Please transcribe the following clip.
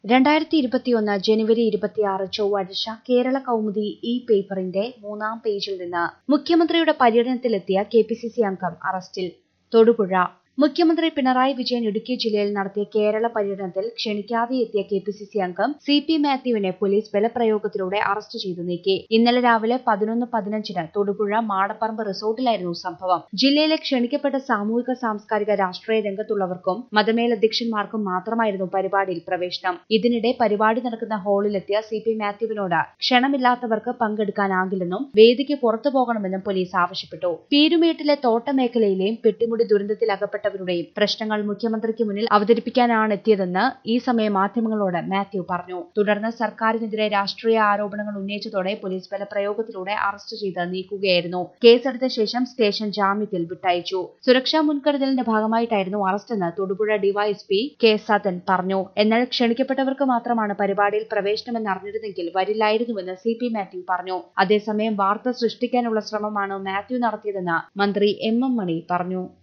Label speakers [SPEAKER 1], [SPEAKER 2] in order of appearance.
[SPEAKER 1] രണ്ടായിരത്തി ഇരുപത്തിയൊന്ന് ജനുവരി ഇരുപത്തിയാറ് ചൊവ്വാഴ്ച കേരള കൗമുദി ഈ പേപ്പറിന്റെ മൂന്നാം പേജിൽ നിന്ന് മുഖ്യമന്ത്രിയുടെ പര്യടനത്തിലെത്തിയ കെ പി സി സി അംഗം അറസ്റ്റിൽ തൊടുപുഴ മുഖ്യമന്ത്രി പിണറായി വിജയൻ ഇടുക്കി ജില്ലയിൽ നടത്തിയ കേരള പര്യടനത്തിൽ ക്ഷണിക്കാതെ എത്തിയ കെ പി സി സി അംഗം സി പി മാത്യുവിനെ പോലീസ് ബലപ്രയോഗത്തിലൂടെ അറസ്റ്റ് ചെയ്തു നീക്കി ഇന്നലെ രാവിലെ പതിനൊന്ന് പതിനഞ്ചിന് തൊടുപുഴ മാടപ്പറമ്പ് റിസോർട്ടിലായിരുന്നു സംഭവം ജില്ലയിലെ ക്ഷണിക്കപ്പെട്ട സാമൂഹിക സാംസ്കാരിക രാഷ്ട്രീയ രംഗത്തുള്ളവർക്കും മതമേലധ്യക്ഷന്മാർക്കും മാത്രമായിരുന്നു പരിപാടിയിൽ പ്രവേശനം ഇതിനിടെ പരിപാടി നടക്കുന്ന ഹാളിലെത്തിയ സി പി മാത്യുവിനോട് ക്ഷണമില്ലാത്തവർക്ക് പങ്കെടുക്കാനാകില്ലെന്നും വേദിക്ക് പുറത്തു പോകണമെന്നും പോലീസ് ആവശ്യപ്പെട്ടു പീരുമേട്ടിലെ തോട്ടമേഖലയിലെയും പെട്ടിമുടി ദുരന്തത്തിൽ അകപ്പെട്ടവരുടെയും പ്രശ്നങ്ങൾ മുഖ്യമന്ത്രിക്ക് മുന്നിൽ അവതരിപ്പിക്കാനാണ് എത്തിയതെന്ന് ഈ സമയം മാധ്യമങ്ങളോട് മാത്യു പറഞ്ഞു തുടർന്ന് സർക്കാരിനെതിരെ രാഷ്ട്രീയ ആരോപണങ്ങൾ ഉന്നയിച്ചതോടെ പോലീസ് ബലപ്രയോഗത്തിലൂടെ അറസ്റ്റ് ചെയ്ത് നീക്കുകയായിരുന്നു കേസെടുത്ത ശേഷം സ്റ്റേഷൻ ജാമ്യത്തിൽ വിട്ടയച്ചു സുരക്ഷാ മുൻകരുതലിന്റെ ഭാഗമായിട്ടായിരുന്നു അറസ്റ്റെന്ന് തൊടുപുഴ ഡിവൈഎസ്പി കെ സതൻ പറഞ്ഞു എന്നാൽ ക്ഷണിക്കപ്പെട്ടവർക്ക് മാത്രമാണ് പരിപാടിയിൽ പ്രവേശനമെന്ന് അറിഞ്ഞിരുന്നെങ്കിൽ വരില്ലായിരുന്നുവെന്ന് സി പി മാത്യു പറഞ്ഞു അതേസമയം വാർത്ത സൃഷ്ടിക്കാനുള്ള ശ്രമമാണ് മാത്യു നടത്തിയതെന്ന് മന്ത്രി എം എം മണി പറഞ്ഞു